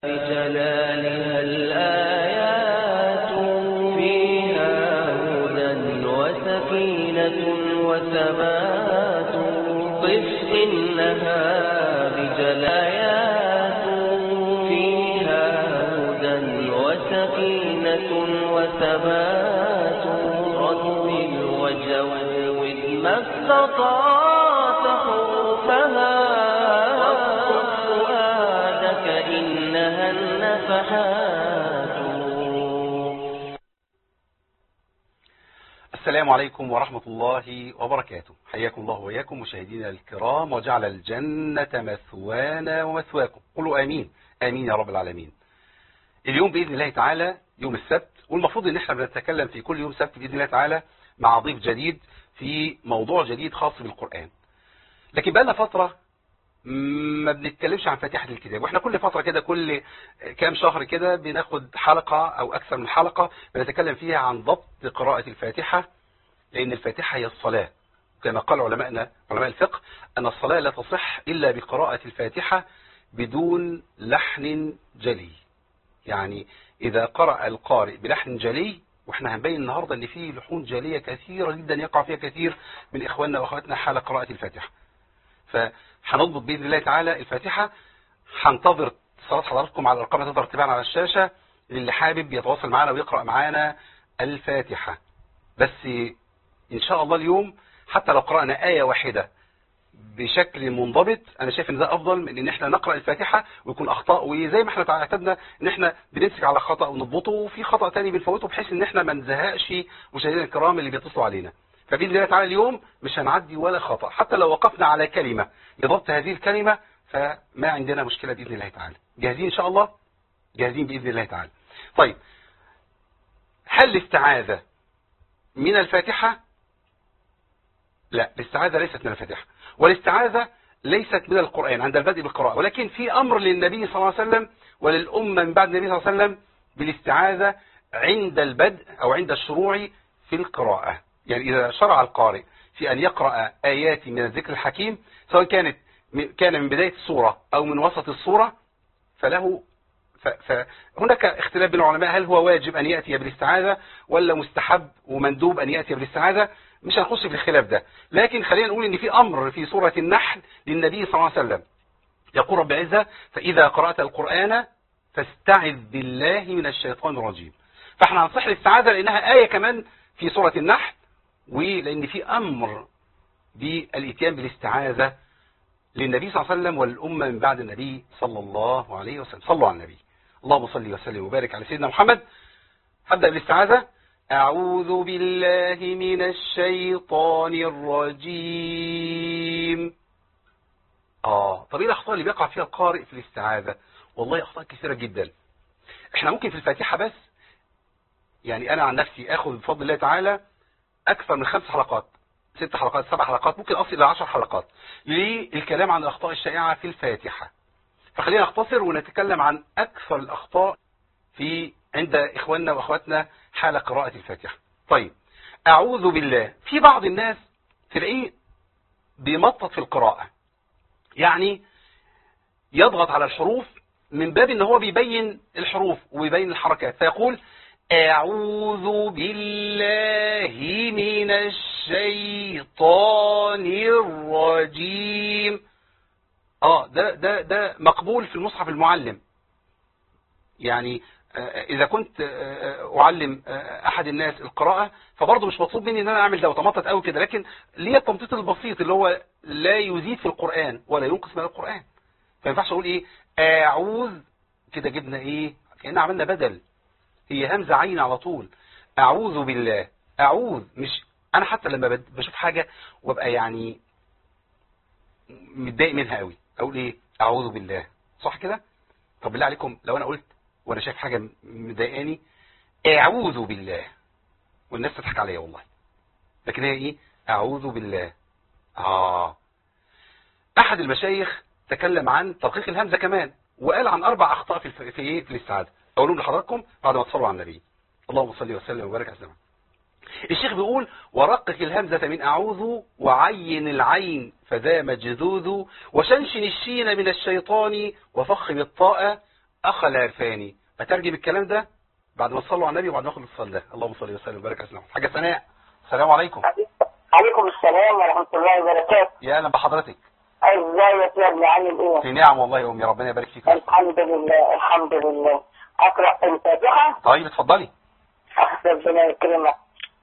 بجلالها الآيات فيها هدى وسكينة وثبات قف إنها بجلايات فيها هدى وسكينة وثبات رتل وجود ما استطعت حروفها واقصد فؤادك إنها النفحات السلام عليكم ورحمة الله وبركاته حياكم الله وإياكم مشاهدينا الكرام وجعل الجنة مثوانا ومثواكم قولوا آمين آمين يا رب العالمين اليوم بإذن الله تعالى يوم السبت والمفروض ان احنا بنتكلم في كل يوم سبت بإذن الله تعالى مع ضيف جديد في موضوع جديد خاص بالقرآن لكن بقى لنا فترة ما بنتكلمش عن فاتحة الكتاب واحنا كل فترة كده كل كام شهر كده بناخد حلقة او اكثر من حلقة بنتكلم فيها عن ضبط قراءة الفاتحة لان الفاتحة هي الصلاة كما قال علماءنا علماء الفقه ان الصلاة لا تصح الا بقراءة الفاتحة بدون لحن جلي يعني اذا قرأ القارئ بلحن جلي واحنا هنبين النهاردة ان في لحون جلية كثيرة جدا يقع فيها كثير من اخواننا واخواتنا حال قراءة الفاتحة فهنضبط بإذن الله تعالى الفاتحة هنتظر اتصالات حضراتكم على الارقام اللي تقدر تبان على الشاشة للي حابب يتواصل معنا ويقرأ معانا الفاتحة بس ان شاء الله اليوم حتى لو قرأنا آية واحدة بشكل منضبط انا شايف ان ده افضل من ان احنا نقرأ الفاتحة ويكون اخطاء وزي ما احنا اعتدنا ان احنا بنمسك على خطأ ونضبطه وفي خطأ تاني بنفوته بحيث ان احنا ما نزهقش مشاهدينا الكرام اللي بيتصلوا علينا فبإذن الله تعالى اليوم مش هنعدي ولا خطأ حتى لو وقفنا على كلمة لضبط هذه الكلمة فما عندنا مشكلة بإذن الله تعالى جاهزين إن شاء الله جاهزين بإذن الله تعالى طيب هل الاستعاذة من الفاتحة لا الاستعاذة ليست من الفاتحة والاستعاذة ليست من القرآن عند البدء بالقراءة ولكن في أمر للنبي صلى الله عليه وسلم وللأمة من بعد النبي صلى الله عليه وسلم بالاستعاذة عند البدء أو عند الشروع في القراءة يعني إذا شرع القارئ في أن يقرأ آيات من الذكر الحكيم سواء كانت كان من بداية السورة أو من وسط السورة فله فهناك اختلاف بين العلماء هل هو واجب أن يأتي بالاستعاذة ولا مستحب ومندوب أن يأتي بالاستعاذة مش هنخش في الخلاف ده لكن خلينا نقول ان في أمر في سورة النحل للنبي صلى الله عليه وسلم يقول رب عزة فإذا قرأت القرآن فاستعذ بالله من الشيطان الرجيم فاحنا هنصح الاستعاذة لأنها آية كمان في سورة النحل ولأن في أمر بالإتيان بالاستعاذة للنبي صلى الله عليه وسلم والأمة من بعد النبي صلى الله عليه وسلم صلوا على النبي اللهم صل وسلم وبارك على سيدنا محمد هبدأ بالاستعاذة أعوذ بالله من الشيطان الرجيم آه طب إيه الأخطاء اللي بيقع فيها القارئ في الاستعاذة والله أخطاء كثيرة جدا احنا ممكن في الفاتحة بس يعني أنا عن نفسي أخذ بفضل الله تعالى أكثر من خمس حلقات ست حلقات سبع حلقات ممكن أصل إلى عشر حلقات للكلام عن الأخطاء الشائعة في الفاتحة فخلينا نختصر ونتكلم عن أكثر الأخطاء في عند إخواننا وأخواتنا حال قراءة الفاتحة طيب أعوذ بالله في بعض الناس تلاقيه بيمطط في القراءة يعني يضغط على الحروف من باب ان هو بيبين الحروف ويبين الحركات فيقول أعوذ بالله من الشيطان الرجيم اه ده ده ده مقبول في المصحف المعلم يعني اذا كنت اعلم احد الناس القراءة فبرضه مش مطلوب مني ان انا اعمل ده وتمطط قوي كده لكن ليه التمطيط البسيط اللي هو لا يزيد في القرآن ولا ينقص من القرآن فما ينفعش اقول ايه اعوذ كده جبنا ايه كأن عملنا بدل هي همزة عين على طول أعوذ بالله أعوذ مش أنا حتى لما بشوف حاجة وابقى يعني متضايق منها قوي أقول إيه أعوذ بالله صح كده طب بالله عليكم لو أنا قلت وأنا شايف حاجة مضايقاني أعوذ بالله والناس تضحك عليا والله لكن هي إيه أعوذ بالله آه أحد المشايخ تكلم عن ترقيق الهمزة كمان وقال عن أربع أخطاء في في إيه في الاستعاذة أقولهم لحضراتكم بعد ما تصلوا على النبي اللهم صل وسلم وبارك على سيدنا الشيخ بيقول ورقق الهمزة من أعوذ وعين العين فذا مجذوذ وشنشن الشين من الشيطان وفخم الطاء اخ لا يرفاني بترجم الكلام ده بعد ما تصلوا على النبي وبعد ما ناخد الصلاه ده اللهم صل وسلم وبارك على سيدنا محمد. حاجه ثناء السلام عليكم عليكم السلام ورحمة الله وبركاته يا اهلا بحضرتك ازيك يا ابن عامل ايه في نعم والله يا امي ربنا يبارك فيك الحمد لله الحمد لله اقرأ الفاتحة طيب اتفضلي ربنا يكرمك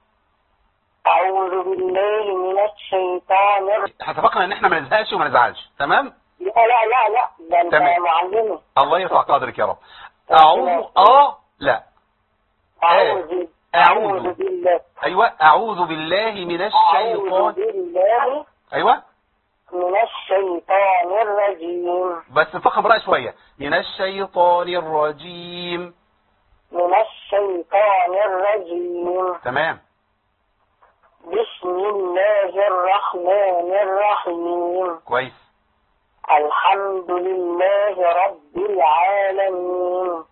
أعوذ بالله من الشيطان الرجيم احنا اتفقنا ان احنا ما نزهقش وما نزعلش تمام لا لا لا لا ده انت تمام. معلمي الله يرفع قدرك يا رب اعوذ اه لا أعوذ أعوذ. أعوذ بالله ايوه اعوذ بالله من أعوذ الشيطان بالله ايوه من الشيطان الرجيم بس فخم بقى شويه من الشيطان الرجيم من الشيطان الرجيم تمام بسم الله الرحمن الرحيم كويس الحمد لله رب العالمين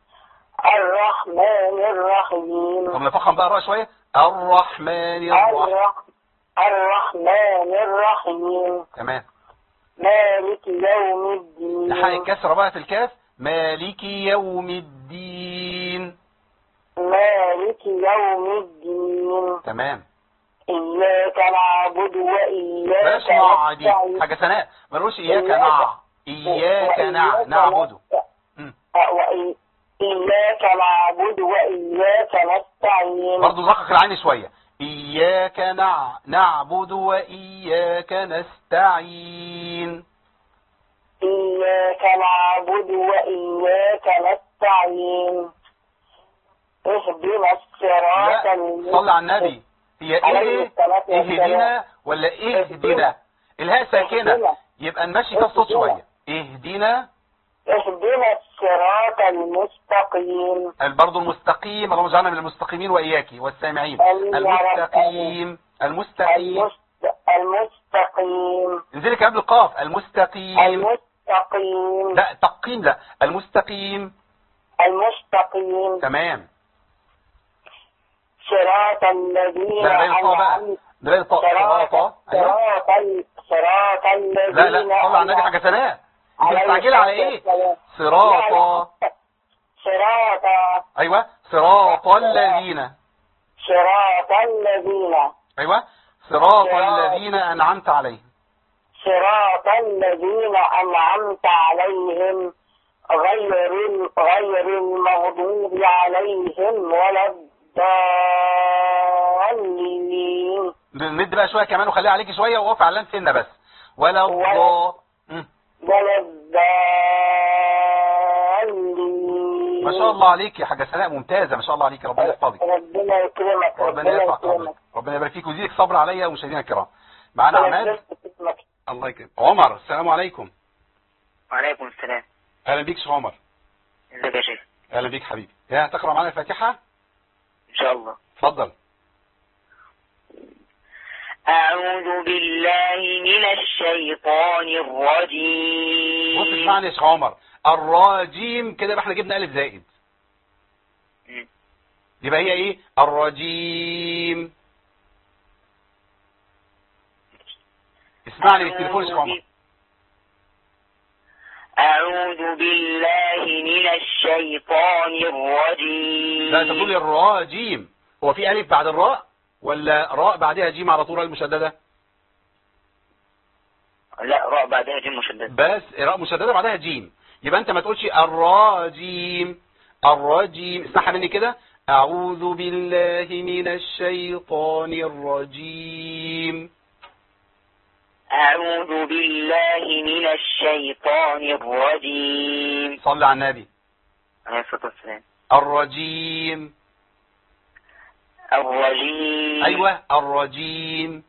الرحمن الرحيم طب نفخم بقى بقى شويه الرحمن الرحيم الرح- الرحمن الرحيم تمام مالك يوم الدين نحقق الكسره بقى في الكاف مالك يوم الدين مالك يوم الدين تمام إياك نعبد وإياك بلاش نع دي نستعين حاجه ثناء ما نقولش اياك إياك- نع اياك نع وإياك نعبده نست- مم. وإي- إياك نعبد وإياك نستعين برضه نرقق العين شويه اياك نع نعبد واياك نستعين إياك نعبد وإياك نستعين اهدنا الصراط لا المستقيم صلي على النبي هي عليه ايه الصلاة والسلام. اهدنا ولا اهدنا الهاء ساكنه اهدنا. يبقى نمشي فيها الصوت اهدنا. شويه اهدنا اهدنا الصراط المستقيم برضه المستقيم اللهم اجعلنا من المستقيمين واياك والسامعين آمين يا رب. المستقيم المستقيم المست... المستقيم انزلي قبل القاف المستقيم المستقيم لا تقييم لا المستقيم المستقيم تمام صراط الذين لا باين الطاء بقى أنعمت ده باين الطاء صراط صراطة ايوه صراط ال- صراط الذين لا لا صلي على النبي حاجه ثانيه انت مستعجله على ايه صراط صراط ايوه صراط الذين صراط الذين ايوه صراط صراط. الذين انعمت عليهم صراط الذين أنعمت عليهم غير ال- غير المغضوب عليهم ولا الضالين ند بقى شويه كمان وخليها عليكي شويه وقف على اللام سنه بس ولا ولا- الضا مم. ولا الضالين ما شاء الله عليك يا حاجه سناء ممتازه ما شاء الله عليك ربنا يحفظك ربنا يكرمك ربنا يرفع قدرك ربنا يبارك فيك ويزيدك صبر عليا ومشاهدينا الكرام معانا عماد الله يكرمك عمر السلام عليكم وعليكم السلام اهلا بيك شيخ عمر ازيك يا شيخ اهلا بيك حبيبي يا تقرا معانا الفاتحه ان شاء الله اتفضل أعوذ بالله من الشيطان بص الرجيم اسمعني يا شيخ عمر الراجيم كده يبقى احنا جبنا الف زائد مم. يبقى هي ايه الرجيم اسمعني بالتليفون يا شيخ عمر أعوذ بالله من الشيطان الرجيم لا انت بتقول الراجيم هو في الف بعد الراء ولا راء بعدها جيم على طول المشدده لا راء بعدها جيم مشدد بس راء مشدده بعدها جيم يبقى انت ما تقولش الراجيم الراجيم اسمعها مني كده اعوذ بالله من الشيطان الرجيم أعوذ بالله من الشيطان الرجيم صلي على النبي عليه الصلاة والسلام الرجيم الرجيم ايوه الرجيم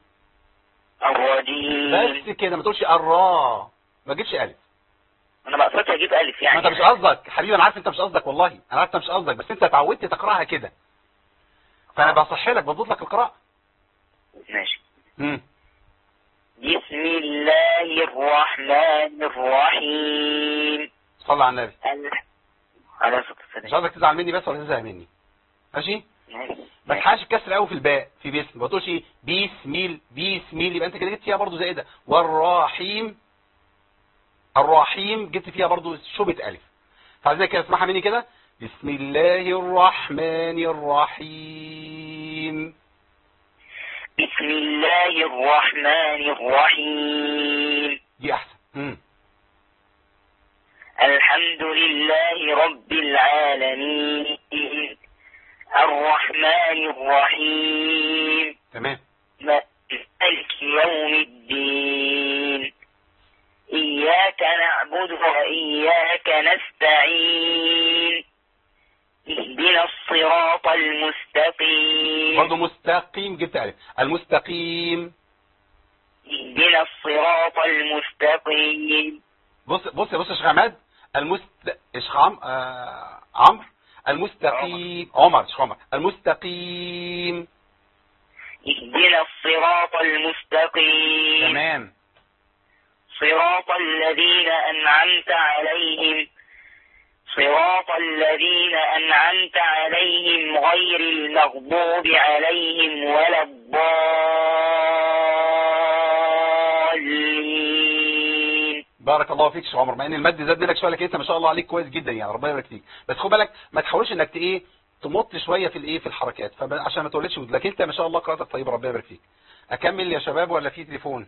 الرجيم بس كده ما تقولش الراء ما تجيبش الف أنا ما قصدتش أجيب ألف ما يعني انت مش قصدك حبيبي انا عارف انت مش قصدك والله انا عارف انت مش قصدك بس انت اتعودت تقراها كده فانا بصح لك بضبط لك القراءه ماشي امم بسم الله الرحمن الرحيم صلي على النبي ال- عليه الصلاة مش والسلام عايزك تزعل مني بس ولا تزهق مني ماشي ماشي. ما تحاش الكسر قوي في الباء في باسم ما تقولش ايه بيسميل بيسميل يبقى انت كده جبت فيها برضو زائده والرحيم الرحيم جبت فيها برضو شبه الف فعايزين كده اسمعها مني كده بسم الله الرحمن الرحيم بسم الله الرحمن الرحيم دي احسن مم. الحمد لله رب العالمين الرحمن الرحيم تمام مالك يوم الدين إياك نعبد وإياك نستعين اهدنا الصراط المستقيم برضه مستقيم جبت الف المستقيم اهدنا الصراط المستقيم بص بص بص يا شيخ عماد المست شيخ عم آه... عمرو المستقيم عمر شيخ عمر المستقيم اهدنا الصراط المستقيم تمام صراط الذين أنعمت عليهم صراط الذين أنعمت عليهم غير المغضوب عليهم ولا الضالين بارك الله فيك يا شيخ عمر مع ان المد زاد لك شويه لكن انت ما شاء الله عليك كويس جدا يعني ربنا يبارك فيك بس خد بالك ما تحاولش انك ت- ايه تمط شويه في الايه في الحركات فعشان ما تولدش ود. لكن انت ما شاء الله قراءتك طيبه ربنا يبارك فيك اكمل يا شباب ولا في تليفون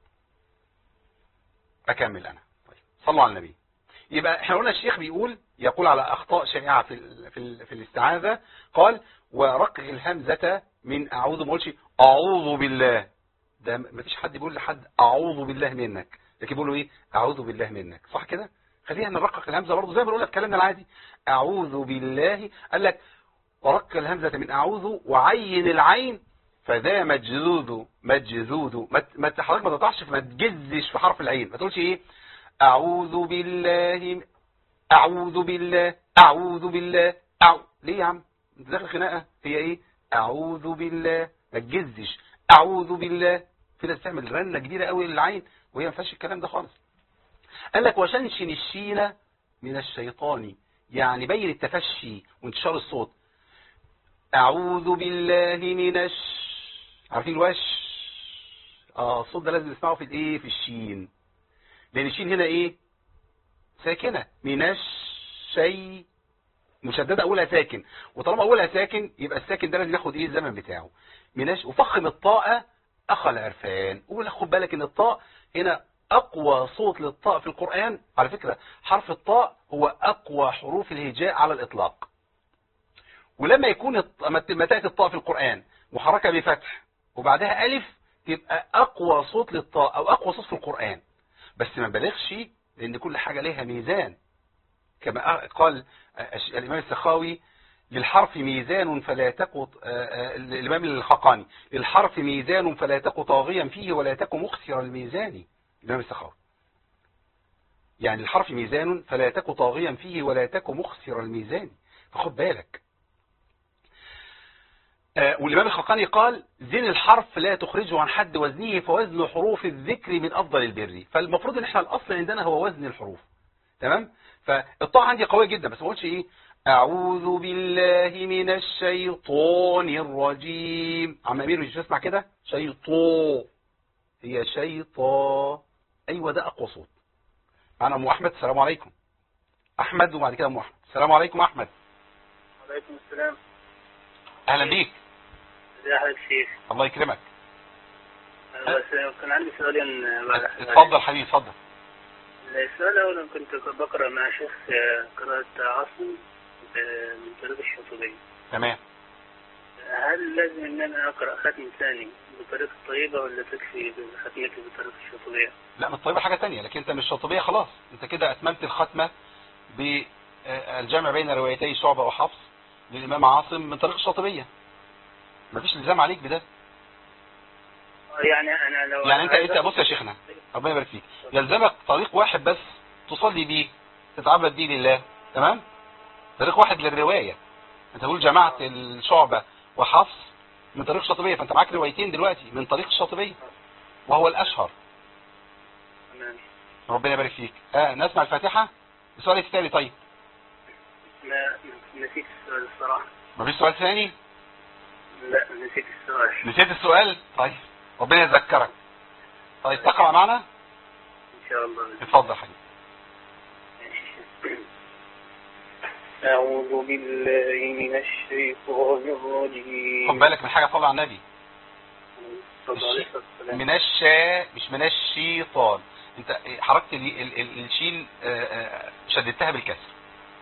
اكمل انا طيب صلوا على النبي يبقى احنا قلنا الشيخ بيقول يقول على اخطاء شائعه في ال في, ال في الاستعاذه قال ورقق الهمزه من اعوذ ما قولش اعوذ بالله ده ما فيش حد بيقول لحد اعوذ بالله منك لكن بيقولوا ايه اعوذ بالله منك صح كده خلينا نرقق الهمزه برضه زي ما بنقولها في كلامنا العادي اعوذ بالله قال لك ورقق الهمزه من اعوذ وعين العين فذا مجذوذ مجذوذ ما ت- ما ت- حضرتك ما تقطعش ما تجزش في حرف العين ما تقولش ايه اعوذ بالله اعوذ بالله اعوذ بالله أعو... ليه يا عم انت داخل خناقه هي ايه اعوذ بالله ما تجزش اعوذ بالله في ناس تعمل رنه كبيره قوي للعين وهي ما فيهاش الكلام ده خالص قال لك وشنشن الشين من الشيطان يعني بين التفشي وانتشار الصوت اعوذ بالله من الش عارفين الوش اه الصوت ده لازم نسمعه في الايه في الشين لان الشين هنا ايه ساكنه من الشيء مشدده اولها ساكن وطالما اولها ساكن يبقى الساكن ده لازم ياخد ايه الزمن بتاعه مناش وفخم الطاء اخى العرفان قول خد بالك ان الطاء هنا اقوى صوت للطاء في القرآن على فكرة حرف الطاء هو اقوى حروف الهجاء على الاطلاق ولما يكون الط- ما ت- ما تأتي الطاء في القرآن محركة بفتح وبعدها ألف تبقى أقوى صوت للطاء أو أقوى صوت في القرآن بس ما بلغش لأن كل حاجة لها ميزان كما قال الش- الإمام السخاوي للحرف ميزان فلا تك آه، آه، الإمام الخقاني للحرف ميزان فلا تك طاغيا فيه ولا تك مخسر الميزان الإمام السخاوي يعني الحرف ميزان فلا تك طاغيا فيه ولا تك مخسر الميزان فخد بالك آه، والإمام الخقاني قال زين الحرف لا تخرجه عن حد وزنه فوزن حروف الذكر من أفضل البر فالمفروض ان احنا الأصل عندنا هو وزن الحروف تمام فالطاعة عندي قوية جدا بس ما قلتش ايه أعوذ بالله من الشيطان الرجيم عم أمير مش تسمع كده شيطان هي شيطان أيوة ده أقوى صوت معنا أم أحمد السلام عليكم أحمد وبعد كده أم أحمد السلام عليكم أحمد وعليكم السلام أهلا بيك ازي حضرتك شيخ الله يكرمك بس كان عندي سؤالين بعد اتفضل حبيبي اتفضل السؤال الأول كنت بقرأ مع شيخ قراءة عاصم من طريق الشاطبية تمام هل لازم إن أنا أقرأ ختم ثاني بطريقة طيبة ولا تكفي ختمتي بطريقة الشاطبية؟ لا من الطيبة حاجة تانية لكن انت مش شاطبية خلاص انت كده اتممت الختمة بالجمع بين روايتي شعبة وحفص للإمام عاصم من طريق الشاطبية مفيش الزام عليك بده يعني أنا لو يعني انت انت بص يا شيخنا ربنا يبارك فيك يلزمك طريق واحد بس تصلي بيه تتعبد بيه لله تمام طريق واحد للرواية انت تقول جمعت الشعبة وحفص من طريق الشاطبية فانت معاك روايتين دلوقتي من طريق الشاطبية وهو الأشهر تمام. ربنا يبارك فيك اه نسمع الفاتحة السؤال الثاني طيب لا نسيت السؤال الصراحة مفيش سؤال ثاني لا نسيت السؤال نسيت السؤال طيب ربنا يذكرك طيب تقرأ معنا إن شاء الله اتفضل حبيبي أعوذ بالله من الشيطان الرجيم خد بالك من حاجة صلى على النبي صلى الله عليه وسلم. من الشا مش من الشيطان انت حركت ال- ال- ال- الشين آه، آه، شددتها بالكسر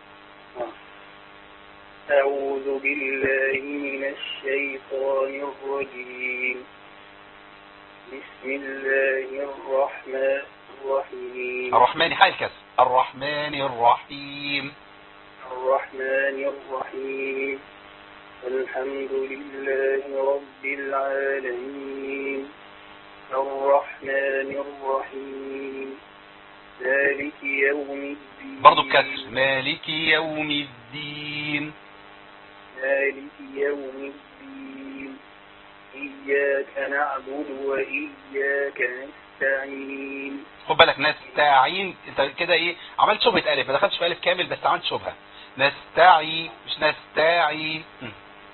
أعوذ بالله من الشيطان الرجيم بسم الله الرحمن الرحيم الرحمن حال الكسر الرحمن الرحيم الرحمن الرحيم الحمد لله رب العالمين الرحمن الرحيم مالك يوم الدين برضو بكسر مالك يوم الدين مالك يوم الدين إياك نعبد وإياك نستعين خد بالك نستعين انت كده ايه عملت شبهة الف ما دخلتش في الف كامل بس عملت شبهة نستعي مش نستعي مم.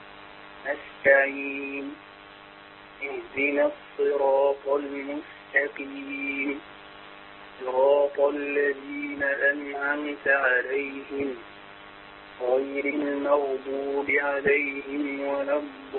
نستعين اهدنا الصراط المستقيم صراط الذين أنعمت عليهم غير المغضوب عليهم ولا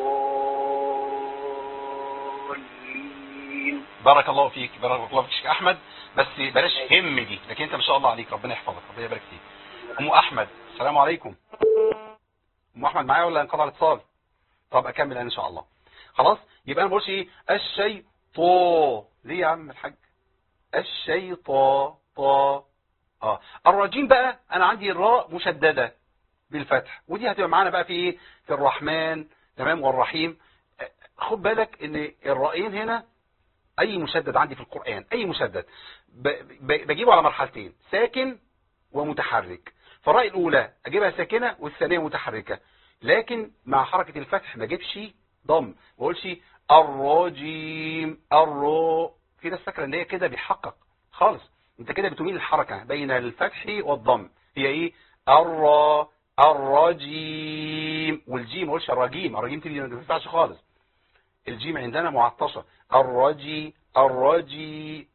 الضالين بارك الله فيك بارك الله فيك يا شيخ احمد بس بلاش هم دي لكن انت ما شاء الله عليك ربنا يحفظك ربنا يبارك فيك ام احمد السلام عليكم ام احمد معايا ولا انقطع الاتصال طب اكمل انا ان شاء الله خلاص يبقى انا ما بقولش ايه الشيطان ليه يا عم الحاج الشيطان طا اه الرجيم بقى انا عندي الراء مشدده بالفتح ودي هتبقى معانا بقى في ايه في الرحمن تمام والرحيم آه، خد بالك ان الرائين هنا اي مشدد عندي في القرآن اي مشدد ب- ب- بجيبه على مرحلتين ساكن ومتحرك فالرأي الاولى اجيبها ساكنة والثانية متحركة لكن مع حركة الفتح ما اجيبش ضم ما اقولش الرجيم الرو في ناس فاكره ان هي كده بيحقق خالص انت كده بتميل الحركة بين الفتح والضم هي ايه الرا الرجيم والجيم ما اقولش الرجيم الرجيم تيجي ما تنفعش خالص الجيم عندنا معطشة الرجي الرجي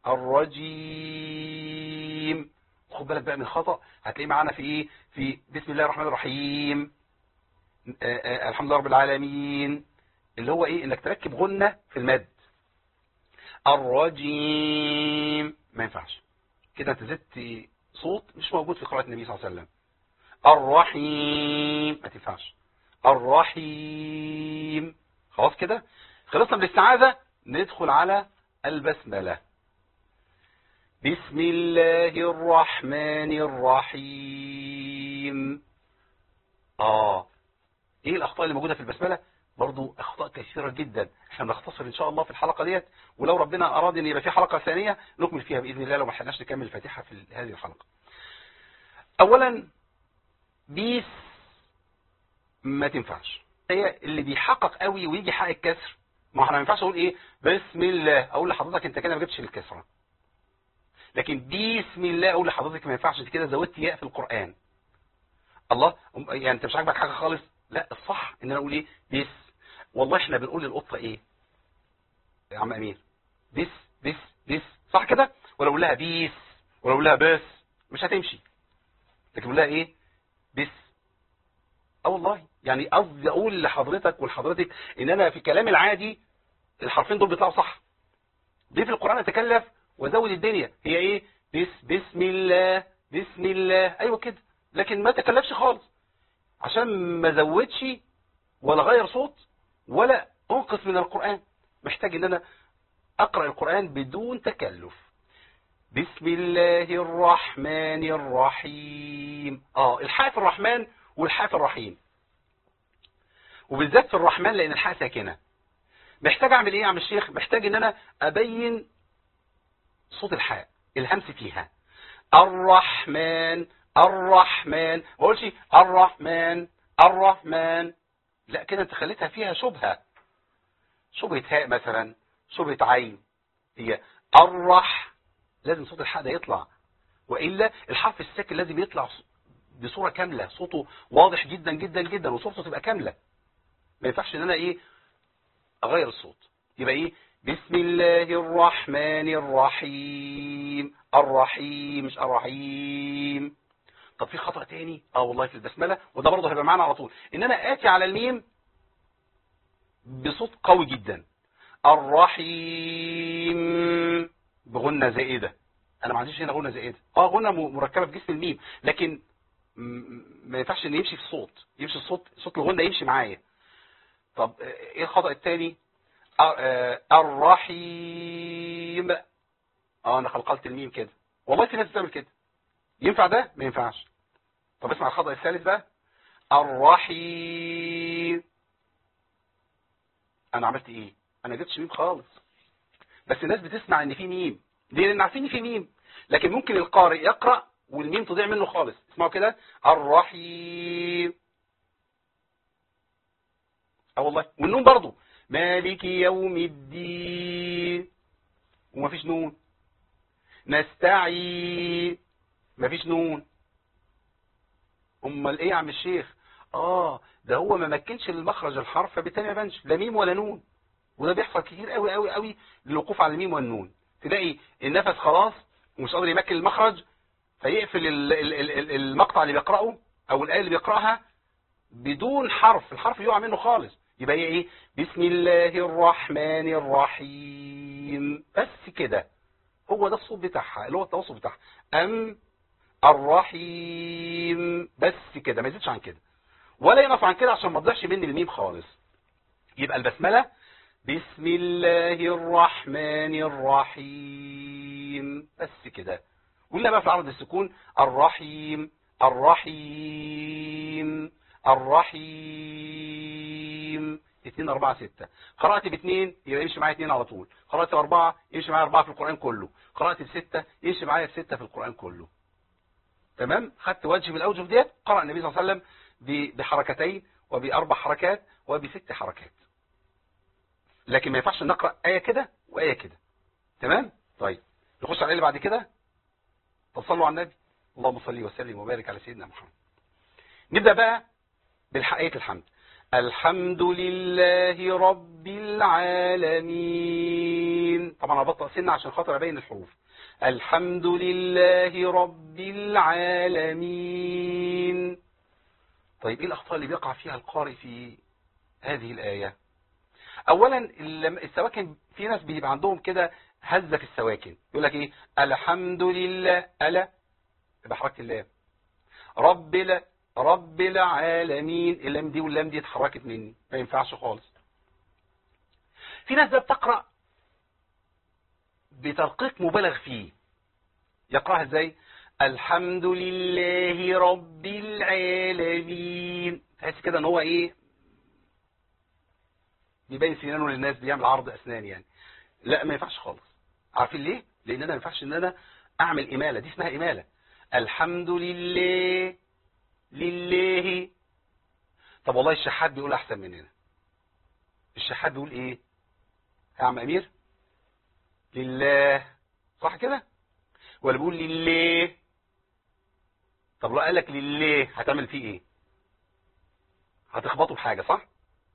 الرجيم خد بالك بقى من الخطأ هتلاقيه معانا في ايه في بسم الله الرحمن الرحيم آه، آه، الحمد لله رب العالمين اللي هو ايه انك تركب غنة في المد الرجيم ما ينفعش كده انت زدت صوت مش موجود في قراءة النبي صلى الله عليه وسلم الرحيم ما تنفعش الرحيم خلاص كده خلصنا من الاستعاذة ندخل على البسملة بسم الله الرحمن الرحيم آه ايه الاخطاء اللي موجودة في البسملة برضو اخطاء كثيرة جدا احنا بنختصر ان شاء الله في الحلقة ديت ولو ربنا اراد ان يبقى في حلقة ثانية نكمل فيها باذن الله لو ما حدناش نكمل الفاتحة في هذه الحلقة اولا بيس ما تنفعش هي اللي بيحقق قوي ويجي حق الكسر ما احنا ما ينفعش اقول ايه بسم الله اقول لحضرتك انت كده ما جبتش الكسره لكن بسم الله اقول لحضرتك ما ينفعش انت كده زودت ياء في القران الله يعني انت مش عاجبك حاجه خالص لا الصح ان انا اقول ايه بس والله احنا بنقول للقطه ايه يا عم امير بس بس بس صح كده ولا اقول لها بيس ولا اقول لها بس مش هتمشي لكن اقول لها ايه بس اه والله يعني قصدي اقول لحضرتك ولحضرتك ان انا في كلامي العادي الحرفين دول بيطلعوا صح دي في القرآن اتكلف وازود الدنيا هي ايه بس بسم الله بسم الله ايوه كده لكن ما تكلفش خالص عشان ما زودش ولا غير صوت ولا انقص من القرآن محتاج ان انا اقرأ القرآن بدون تكلف بسم الله الرحمن الرحيم اه الحاء في الرحمن والحاء في الرحيم وبالذات في الرحمن لان الحاء ساكنه محتاج اعمل ايه يا عم الشيخ محتاج ان انا ابين صوت الحاء الهمس فيها الرحمن الرحمن ما اقولش الرحمن الرحمن لا كده انت خليتها فيها شبهه شبهه هاء مثلا شبهه عين هي الرح لازم صوت الحاء ده يطلع والا الحرف الساكن لازم يطلع بصوره كامله صوته واضح جدا جدا جدا وصورته تبقى كامله ما ينفعش ان انا ايه اغير الصوت يبقى ايه بسم الله الرحمن الرحيم الرحيم مش الرحيم طب في خطأ تاني اه والله في البسملة وده برضه هيبقى معانا على طول ان انا اتي على الميم بصوت قوي جدا الرحيم بغنة زائدة انا ما عنديش هنا غنة زائدة اه غنة م- مركبة في جسم الميم لكن م- ما ينفعش ان يمشي في الصوت يمشي الصوت صوت الغنة يمشي معايا طب آه، ايه الخطأ التاني آه، آه، الرحيم اه انا قلقلت الميم كده والله في ناس بتعمل كده ينفع ده ما ينفعش طب اسمع الخطأ الثالث بقى الرحيم انا عملت ايه انا جبتش ميم خالص بس الناس بتسمع ان في ميم ليه لان عارفين ان في ميم لكن ممكن القارئ يقرأ والميم تضيع منه خالص اسمعوا كده الرحيم اه والله والنون برضو مالك يوم الدين ومفيش نون نستعين مفيش نون امال ايه يا عم الشيخ اه ده هو ما مكنش المخرج الحرف فبالتالي ما بانش لا ميم ولا نون وده بيحصل كتير قوي قوي قوي للوقوف على الميم والنون تلاقي النفس خلاص ومش قادر يمكن المخرج فيقفل ال- ال- ال- ال- المقطع اللي بيقرأه او الآية اللي بيقرأها بدون حرف الحرف يقع منه خالص يبقى هي ايه بسم الله الرحمن الرحيم بس كده هو ده الصوت بتاعها اللي هو التوسط بتاعها ام الرحيم بس كده ما يزيدش عن كده ولا ينقص عن كده عشان ما تضيعش مني الميم خالص يبقى البسملة بسم الله الرحمن الرحيم بس كده ولا بقى في عرض السكون الرحيم الرحيم الرحيم اتنين اربعة ستة قرأت باتنين يبقى يمشي معايا اتنين على طول قرأت باربعة يمشي معايا اربعة في القرآن كله قرأت بستة يمشي معايا بستة في القرآن كله تمام خدت وجه من الاوجه ديت قرأ النبي صلى الله عليه وسلم ب- بحركتين وباربع حركات وبست حركات لكن ما ينفعش نقرأ آية كده وآية كده تمام طيب نخش على اللي بعد كده طب صلوا على النبي اللهم صل وسلم وبارك على سيدنا محمد نبدأ بقى بالحقيقة الحمد الحمد لله رب العالمين طبعا انا بطأ سنة عشان خاطر ابين الحروف الحمد لله رب العالمين طيب ايه الاخطاء اللي بيقع فيها القارئ في هذه الآية اولا الم- السواكن في ناس بيبقى عندهم كده هزة في السواكن يقول لك ايه الحمد لله ألا بحركة اللام رب لا رب العالمين اللام دي واللام دي اتحركت مني ما ينفعش خالص في ناس بقى بتقرأ بترقيق مبالغ فيه يقرأها ازاي الحمد لله رب العالمين تحس كده ان هو ايه بيبين سنانه للناس بيعمل عرض اسنان يعني لا ما ينفعش خالص عارفين ليه لان انا ما ينفعش ان انا اعمل اماله دي اسمها اماله الحمد لله لله طب والله الشحات بيقول احسن مننا الشحات بيقول ايه يا عم امير لله صح كده ولا بيقول لله طب لو قال لك لله هتعمل فيه ايه هتخبطه بحاجه صح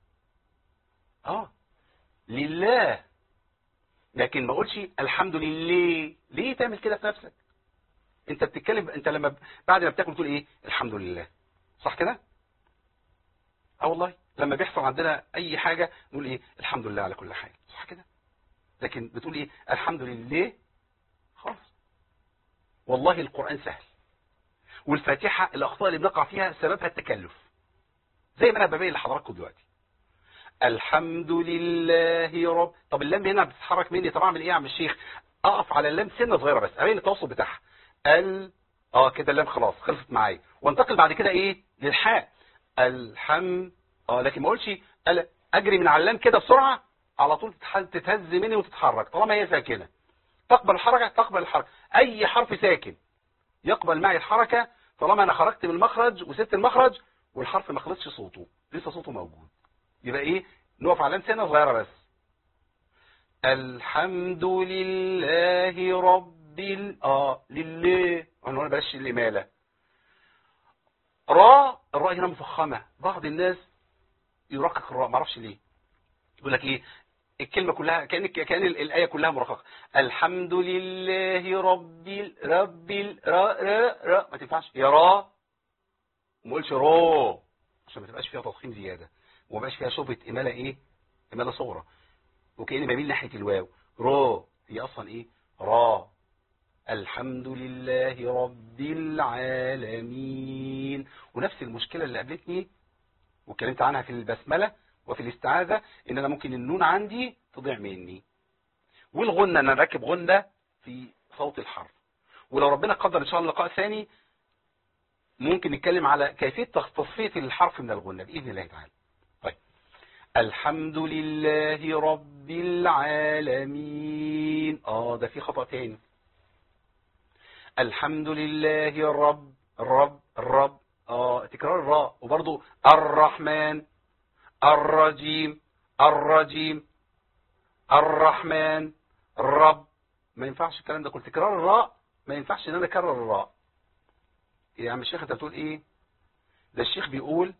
اه لله لكن ما اقولش الحمد لله ليه تعمل كده في نفسك انت بتتكلم انت لما ب- بعد ما بتاكل تقول ايه الحمد لله صح كده اه والله لما بيحصل عندنا اي حاجه نقول ايه الحمد لله على كل حال صح كده لكن بتقول ايه الحمد لله خلاص والله القران سهل والفاتحه الاخطاء اللي بنقع فيها سببها التكلف زي ما انا ببين لحضراتكم دلوقتي الحمد لله رب طب اللام هنا بتتحرك مني طب اعمل ايه يا عم الشيخ اقف على اللام سنه صغيره بس ابين التوسط بتاعها ال اه كده اللام خلاص خلصت معايا وانتقل بعد كده ايه للحاء الحم اه لكن ما اقولش ال- اجري من على اللام كده بسرعه على طول تتح- تتهز مني وتتحرك طالما هي ساكنه تقبل الحركه تقبل الحركه اي حرف ساكن يقبل معي الحركه طالما انا خرجت من المخرج وسبت المخرج والحرف ما خلصش صوته لسه صوته موجود يبقى ايه نقف على سنه صغيره بس الحمد لله رب ال... اه لله انا انا بلاش الاماله راء الراء هنا مفخمه بعض الناس يرقق الراء ما اعرفش ليه يقول لك ايه الكلمه كلها كان كان الايه كلها مرققه الحمد لله رب ال... رب ال... را را را ما تنفعش يا را وما اقولش رو عشان ما تبقاش فيها تضخيم زياده وما يبقاش فيها شبهه اماله ايه اماله صغرى وكاني بميل ناحيه الواو رو هي اصلا ايه را الحمد لله رب العالمين ونفس المشكله اللي قابلتني واتكلمت عنها في البسمله وفي الاستعاذه ان انا ممكن النون عندي تضيع مني والغنه انا راكب غنه في صوت الحرف ولو ربنا قدر ان شاء الله لقاء ثاني ممكن نتكلم على كيفيه تصفيه الحرف من الغنه باذن الله تعالى طيب الحمد لله رب العالمين اه ده في خطأ تاني الحمد لله رب رب رب اه تكرار الراء وبرضو الرحمن الرجيم الرجيم الرحمن الرب ما ينفعش الكلام ده كله تكرار الراء ما ينفعش ان انا اكرر الراء يا عم الشيخ انت بتقول ايه ده الشيخ بيقول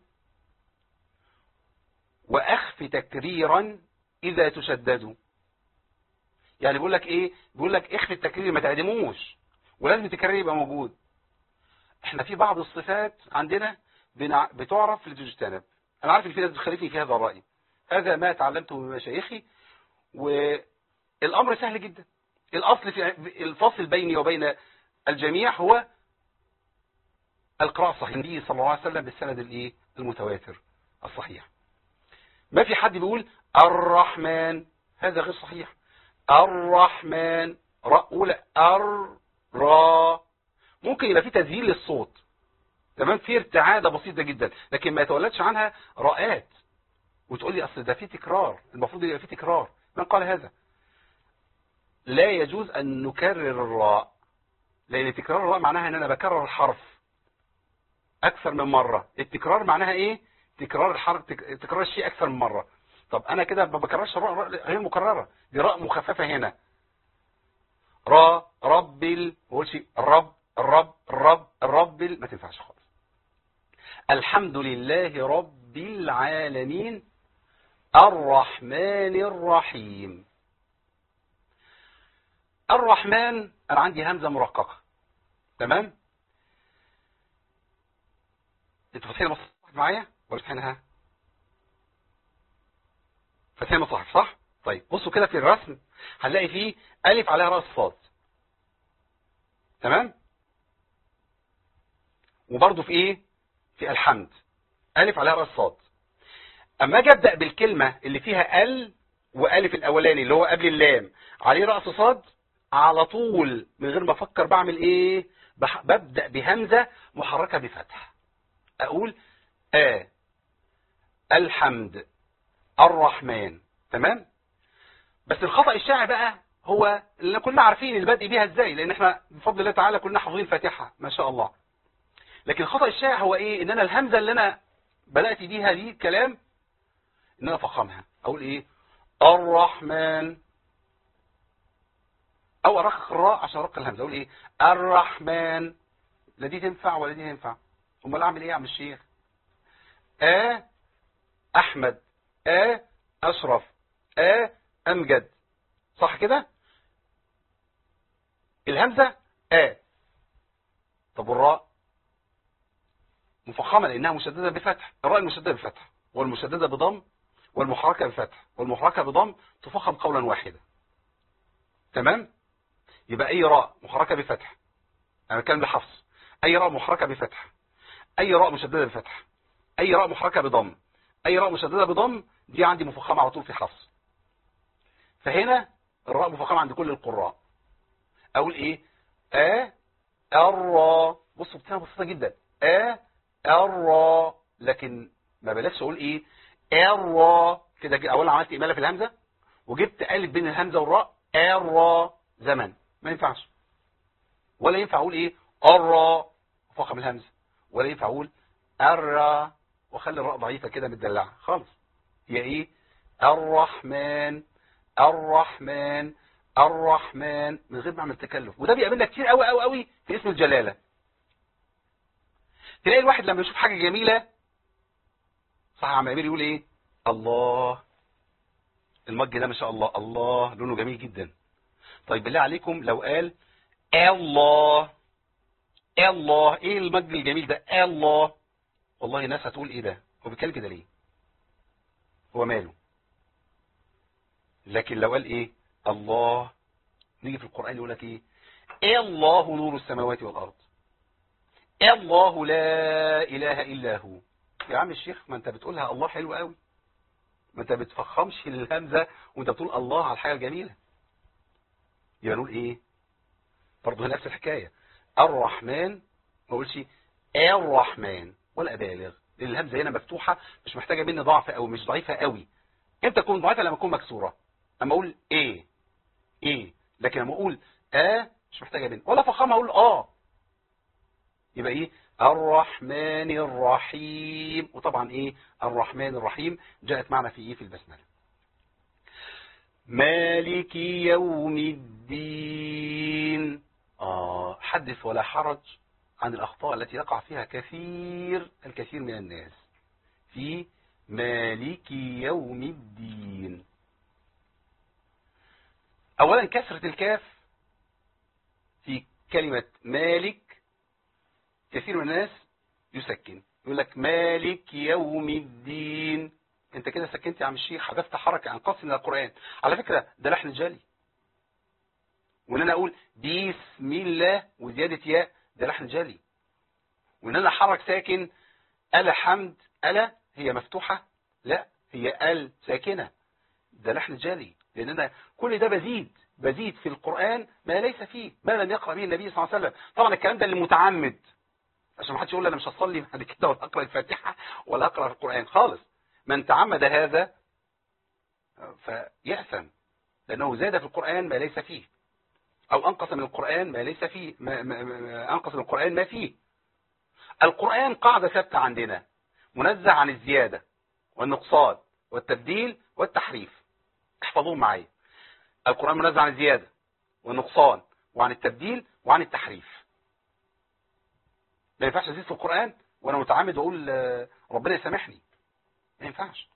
واخف تكريرا اذا تشددوا يعني بيقول لك ايه بيقول لك اخف التكرير ما تعدموش ولازم التكرير يبقى موجود احنا في بعض الصفات عندنا بنع... بتعرف لتجتنب انا عارف ان في ناس بتخالفني في هذا الراي هذا ما تعلمته من مشايخي والامر سهل جدا الاصل في الفصل بيني وبين الجميع هو القراءة الصحيح النبي صلى الله عليه وسلم بالسند الايه المتواتر الصحيح ما في حد بيقول الرحمن هذا غير صحيح الرحمن اولى ار را ممكن يبقى في تسجيل للصوت تمام في ارتعاده بسيطه جدا لكن ما يتولدش عنها راءات وتقول لي اصل ده في تكرار المفروض يبقى في تكرار من قال هذا لا يجوز ان نكرر الراء لان تكرار الراء معناها ان انا بكرر الحرف اكثر من مره التكرار معناها ايه تكرار الحرف تكرار الشيء اكثر من مره طب انا كده ما بكررش الراء غير مكرره دي راء مخففه هنا را رب ال ما بقولش الرب الرب الرب الرب ال... ما تنفعش خالص الحمد لله رب العالمين الرحمن الرحيم الرحمن انا عندي همزه مرققه تمام انتوا فاتحين المصحف معايا ولا فاتحينها فاتحين المصحف صح طيب بصوا كده في الرسم هنلاقي فيه الف عليها راس صاد تمام وبرضه في ايه في الحمد الف عليها راس صاد اما اجي ابدا بالكلمه اللي فيها ال والف الاولاني اللي هو قبل اللام عليه راس صاد على طول من غير ما افكر بعمل ايه بح... ببدا بهمزه محركه بفتح اقول ا الحمد الرحمن تمام بس الخطا الشائع بقى هو اللي كلنا عارفين البدء بيها ازاي لان احنا بفضل الله تعالى كلنا حافظين الفاتحه ما شاء الله لكن الخطا الشائع هو ايه ان انا الهمزه اللي انا بدات بيها دي الكلام ان انا افخمها اقول ايه الرحمن او ارقق الراء عشان ارقق الهمزه اقول ايه الرحمن لا دي تنفع ولا دي تنفع امال اعمل ايه يا عم الشيخ ا احمد ا اشرف ا امجد صح كده الهمزه ا طب والراء مفخمه لانها مشدده بفتح الراء المشدده بفتح والمشدده بضم والمحركه بفتح والمحركه بضم تفخم قولا واحدا تمام يبقى اي راء محركه بفتح انا بتكلم بحفص اي راء محركه بفتح اي راء مشدده بفتح اي راء محركه بضم اي راء مشدده بضم دي عندي مفخمه على طول في حفص فهنا الراء مفخمه عند كل القراء اقول ايه ا الراء بصوا بتاعها بسيطه جدا ا الراء لكن ما بلاش اقول ايه الراء كده اولا عملت اماله في الهمزه وجبت الف بين الهمزه والراء الراء زمن ما ينفعش ولا ينفع اقول ايه الراء فخم الهمزه ولا ينفع اقول الراء واخلي الراء ضعيفه كده متدلعه خالص هي ايه الرحمن الرحمن الرحمن من غير ما اعمل تكلف وده بيقابلنا كتير قوي قوي قوي في اسم الجلاله تلاقي الواحد لما يشوف حاجه جميله صح عم امير يقول ايه الله المج ده ما شاء الله الله لونه جميل جدا طيب بالله عليكم لو قال الله الله ايه المج الجميل ده الله والله ناس هتقول ايه ده هو بيتكلم كده ليه هو ماله لكن لو قال ايه الله نيجي في القرآن يقول لك ايه إيه الله نور السماوات والأرض إيه الله لا إله إلا هو يا عم الشيخ ما انت بتقولها الله حلو قوي ما انت بتفخمش الهمزة وانت بتقول الله على الحاجة الجميلة يبقى نقول ايه برضه نفس الحكاية الرحمن ما اقولش الرحمن ولا ابالغ لان الهمزة هنا مفتوحة مش محتاجة مني ضعف قوي مش ضعيفة قوي امتى تكون ضعيفة لما تكون مكسورة اما اقول ايه ايه لكن لما اقول اه مش محتاجة مني ولا فخامة اقول اه يبقى ايه الرحمن الرحيم وطبعا ايه الرحمن الرحيم جاءت معنا في ايه في البسملة مالك يوم الدين آه حدث ولا حرج عن الأخطاء التي يقع فيها كثير الكثير من الناس في مالك يوم الدين أولا كسرة الكاف في كلمة مالك كثير من الناس يسكن يقول لك مالك يوم الدين انت كده سكنت يا عم الشيخ حذفت حركة عن قصر من القرآن على فكرة ده لحن جالي وان انا اقول بسم الله وزيادة ياء ده لحن جالي وان انا حرك ساكن ألا حمد ألا هي مفتوحة لا هي ال ساكنة ده لحن جالي لان انا كل ده بزيد بزيد في القرآن ما ليس فيه ما لم يقرأ به النبي صلى الله عليه وسلم طبعا الكلام ده اللي متعمد عشان ما حدش يقول انا مش هصلي بعد كده ولا اقرا الفاتحه ولا اقرا القران خالص من تعمد هذا فيأثم لانه زاد في القران ما ليس فيه او انقص من القران ما ليس فيه ما ما ما انقص من القران ما فيه القران قاعده ثابته عندنا منزه عن الزياده والنقصان والتبديل والتحريف احفظوهم معايا القران منزه عن الزياده والنقصان وعن التبديل وعن التحريف ما ينفعش ازيد في القرآن وانا متعمد واقول ربنا يسامحني ما ينفعش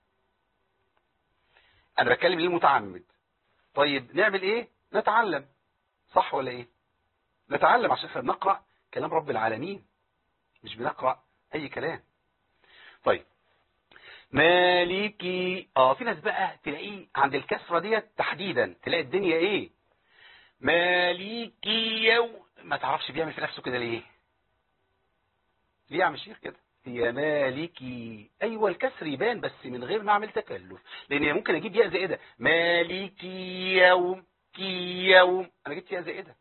انا بتكلم ليه متعمد طيب نعمل ايه نتعلم صح ولا ايه نتعلم عشان احنا بنقرا كلام رب العالمين مش بنقرا اي كلام طيب مالكي اه في ناس بقى تلاقيه عند الكسره ديت تحديدا تلاقي الدنيا ايه مالكي يوم ما تعرفش بيعمل في نفسه كده ليه ليه يا عم الشيخ كده هي مالكي ايوه الكسر يبان بس من غير ما اعمل تكلف لان ممكن اجيب ياء زائده مالكي يوم كي يوم انا جبت ياء زائده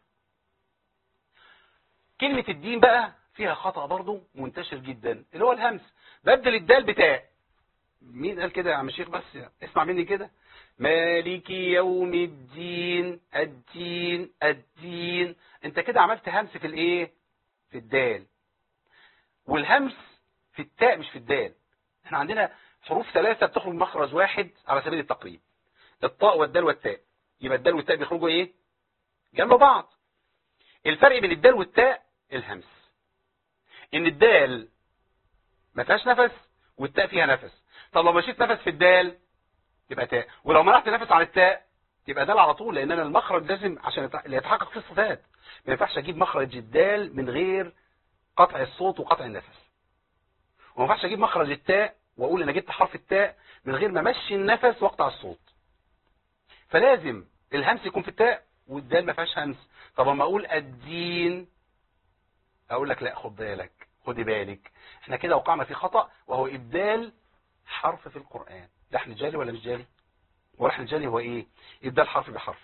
كلمه الدين بقى فيها خطا برضه منتشر جدا اللي هو الهمس بدل الدال بتاء مين قال كده يا عم الشيخ بس اسمع مني كده مالك يوم الدين الدين الدين انت كده عملت همس في الايه في الدال والهمس في التاء مش في الدال احنا عندنا حروف ثلاثة بتخرج مخرج واحد على سبيل التقريب الطاء والدال والتاء يبقى الدال والتاء بيخرجوا ايه جنب بعض الفرق بين الدال والتاء الهمس ان الدال ما فيهاش نفس والتاء فيها نفس طب لو مشيت نفس في الدال يبقى تاء ولو منعت نفس عن التاء يبقى دال على طول لان انا المخرج لازم عشان يتحقق في الصفات ما ينفعش اجيب مخرج الدال من غير قطع الصوت وقطع النفس وما ينفعش اجيب مخرج التاء واقول انا جبت حرف التاء من غير ما امشي النفس واقطع الصوت فلازم الهمس يكون في التاء والدال ما فيهاش همس طب اما اقول الدين اقول لك لا خد بالك خدي بالك احنا كده وقعنا في خطأ وهو ابدال حرف في القرآن ده احنا جالي ولا مش جالي ولا احنا جالي هو ايه ابدال حرف بحرف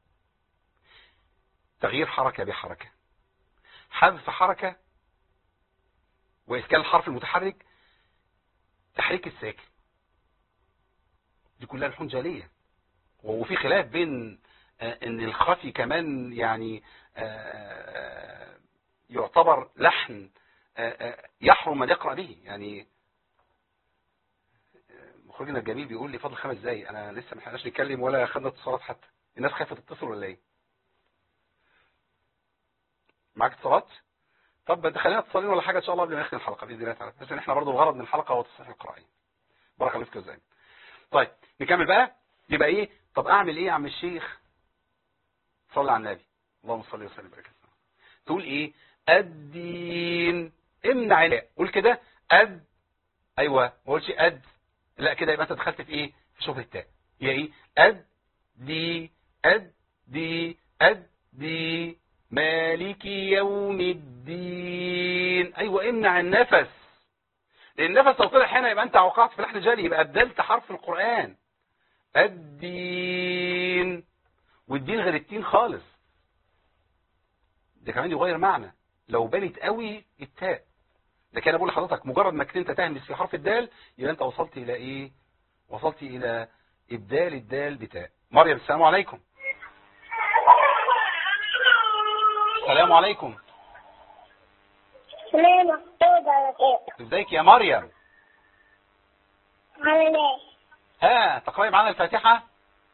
تغيير حركة بحركة حذف حركة وإسكان الحرف المتحرك تحريك الساكن دي كلها لحون جالية وفي خلاف بين ان الخفي كمان يعني يعتبر لحن يحرم من يقرأ به يعني مخرجنا الجميل بيقول لي فاضل خمس دقايق انا لسه ما لحقناش نتكلم ولا خدنا اتصالات حتى الناس خايفه تتصل ولا ايه معاك اتصالات طب خلينا اتصالين ولا حاجه ان شاء الله قبل ما نختم الحلقه باذن الله تعالى بس احنا برضه الغرض من الحلقه هو تصحيح القرائن بارك الله فيك يا طيب نكمل بقى يبقى ايه طب اعمل ايه يا عم الشيخ صلي على النبي اللهم صل وسلم وبارك تقول ايه الدين امنع الياء قول كده أد أيوة ما قلتش أد لا كده يبقى أنت دخلت في إيه في شبه التاء هي إيه أد دي أد دي أد دي مالك يوم الدين أيوة امنع النفس لأن النفس لو طلع هنا يبقى أنت وقعت في لحن جلي يبقى أبدلت حرف القرآن الدين والدين غير التين خالص ده كمان يغير معنى لو بنت قوي التاء لكن انا بقول لحضرتك مجرد انك انت تهمس في حرف الدال يبقى انت وصلت الى ايه وصلت الى ابدال الدال بتاء مريم السلام عليكم السلام عليكم ليه مقصود على كده ازيك يا مريم عامل ايه ها تقرأي معانا الفاتحة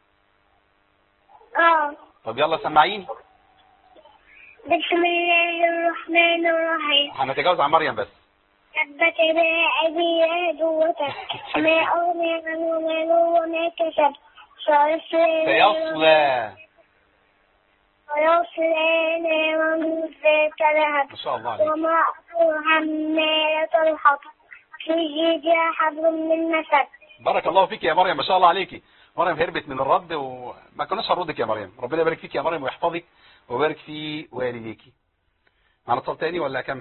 اه طب يلا سمعيني بسم الله الرحمن الرحيم هنتجاوز عن مريم بس تبت يدا ابي لهب وتب ما اغني عنه ماله وما كسب سيصلى سيصلى سيصلى نارا ذات لهب ما شاء الله عليك وما حمالة الحطب في جيدها حبل من مسد بارك الله فيك يا مريم ما شاء الله عليكي مريم هربت من الرد وما كناش هنردك يا مريم ربنا يبارك فيك يا مريم ويحفظك ويبارك في والديكي معنا اتصال تاني ولا اكمل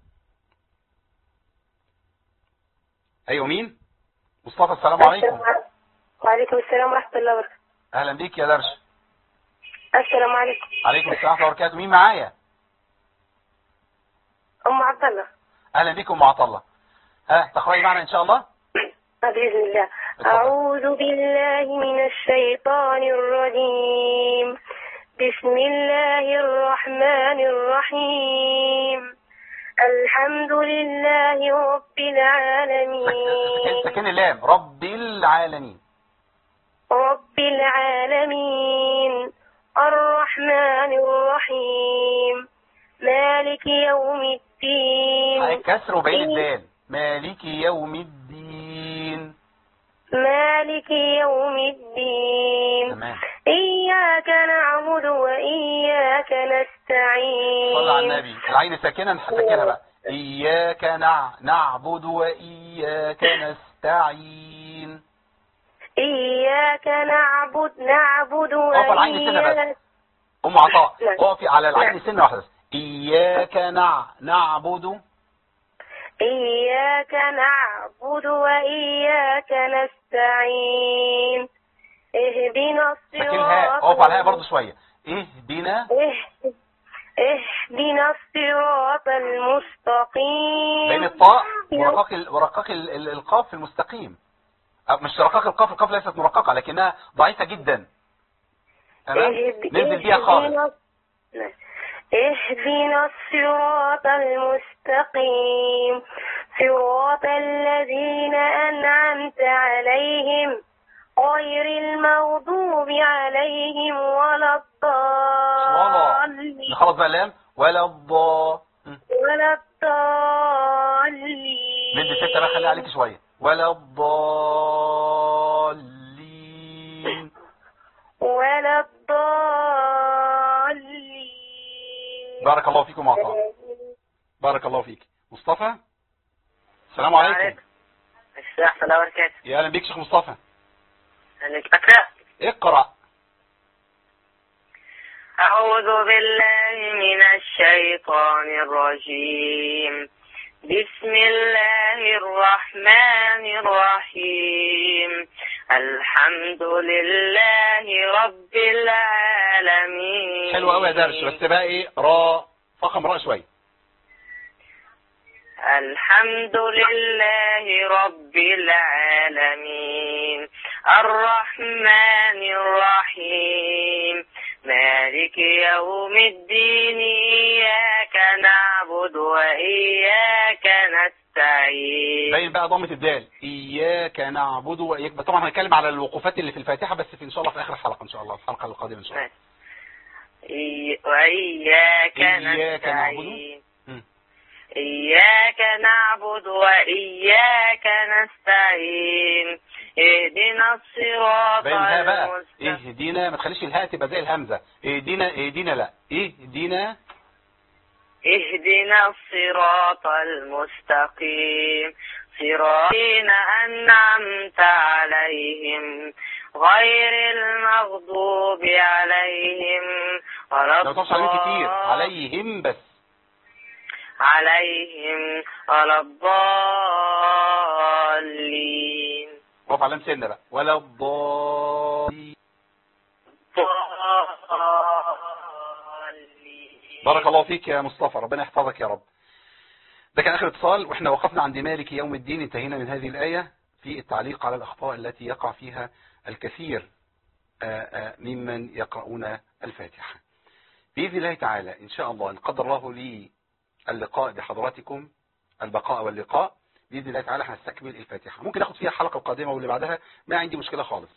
ايوه مين مصطفى السلام عليكم وعليكم السلام ورحمة الله وبركاته اهلا بيك يا درش السلام عليكم عليكم السلام ورحمه الله وبركاته مين معايا أم عبد الله اهلا بيكم مع الله ها تقرأي معنا ان شاء الله بإذن الله اتفضل. أعوذ بالله من الشيطان الرجيم بسم الله الرحمن الرحيم الحمد لله رب سكن العالمين سكن اللام رب العالمين رب العالمين الرحمن الرحيم مالك يوم الدين الكسر وبين الدال مالك يوم الدين مالك يوم الدين تمام إياك نعبد وإياك نستعين صلى على النبي العين ساكنة نسكنها بقى إياك نع... نعبد وإياك نستعين إياك نعبد نعبد اقف على العين سنة وإياك بس أم عطاء نعم. اقفي على العين نعم. سنة واحدة بس إياك نع... نعبد إياك نعبد وإياك نستعين اهدنا سكنها الصراط اقف على الهاء برضه شوية اهدنا اه- اهدنا الصراط المستقيم بين الطاء ورقاق ال... ورقاق ال... ال... القاف المستقيم أو مش رقاق القاف القاف ليست مرققة لكنها ضعيفة جدا تمام اهد- ننزل بيها خالص اهدنا- اهدنا الصراط المستقيم صراط الذين أنعمت عليهم غير المغضوب عليهم ولا ولا الضالين نخلص بقى اللام ولا الضاء ولا الضالين مد ستة بقى خليها عليك شوية ولا الضالين ولا الضالين بارك الله فيكم وعطاء بارك الله فيك مصطفى السلام عليكم السلام ورحمة الله وبركاته يا اهلا بيك شيخ مصطفى عليك أقرأ اقرأ أعوذ بالله من الشيطان الرجيم بسم الله الرحمن الرحيم الحمد لله رب العالمين حلو قوي يا درش بس بقى ايه راء فخم راء شوية الحمد لله رب العالمين الرحمن الرحيم مالك يوم الدين إياك نعبد وإياك نستعين باين بقى ضمة الدال اياك نعبد واياك بس طبعا هنتكلم على الوقوفات اللي في الفاتحة بس في ان شاء الله في اخر الحلقة ان شاء الله الحلقة القادمة ان شاء الله إي- وإياك إياك نستعين مم. إياك نعبد وإياك نستعين اهدنا الصراط باين الهاء بقى المستقيم اهدينا ما تخليش الهاء تبقى زي الهمزة اهدينا اهدينا لا اهدينا اهدنا الصراط المستقيم صراط الذين أنعمت عليهم غير المغضوب عليهم ولا لو تقص عليهم كتير الضال- عليهم بس عليهم ولا الضالين وقف على سنة بقى ولا الضالين ضالين بارك الله فيك يا مصطفى ربنا يحفظك يا رب ده كان آخر اتصال واحنا وقفنا عند مالك يوم الدين انتهينا من هذه الآية في التعليق على الأخطاء التي يقع فيها الكثير آه، آه، ممن يقرؤون الفاتحة بإذن الله تعالى إن شاء الله إن قدر الله لي اللقاء بحضراتكم البقاء واللقاء بإذن الله تعالى هنستكمل الفاتحة ممكن ناخد فيها حلقة قادمة واللي بعدها ما عندي مشكلة خالص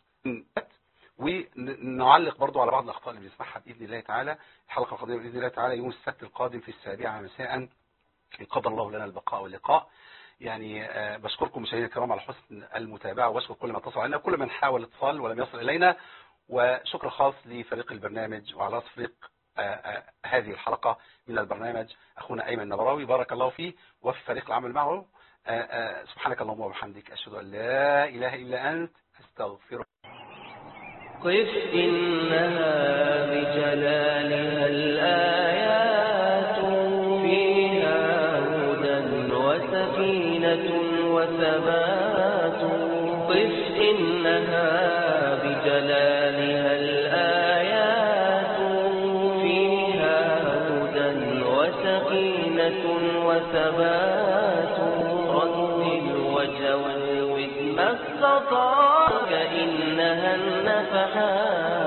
ونعلق برضو على بعض الأخطاء اللي بنسمعها بإذن الله تعالى الحلقة القادمة بإذن الله تعالى يوم السبت القادم في السابعة مساء إن قدر الله لنا البقاء واللقاء يعني آه، بشكركم مشاهدينا الكرام على حسن المتابعة وبشكر كل من اتصل علينا كل من حاول الاتصال ولم يصل إلينا وشكر خاص لفريق البرنامج وعلى فريق آه، آه، هذه الحلقة من البرنامج أخونا أيمن نبراوي بارك الله فيه وفي فريق العمل معه آه، آه، سبحانك اللهم وبحمدك أشهد أن لا إله إلا أنت أستغفرك قف إنها بجلالها الآيات فيها هدى وسكينة وثبات قف إنها بجلالها الآيات فيها هدى وسكينة وثبات رتل وجود ما استطاع كإنها النفحات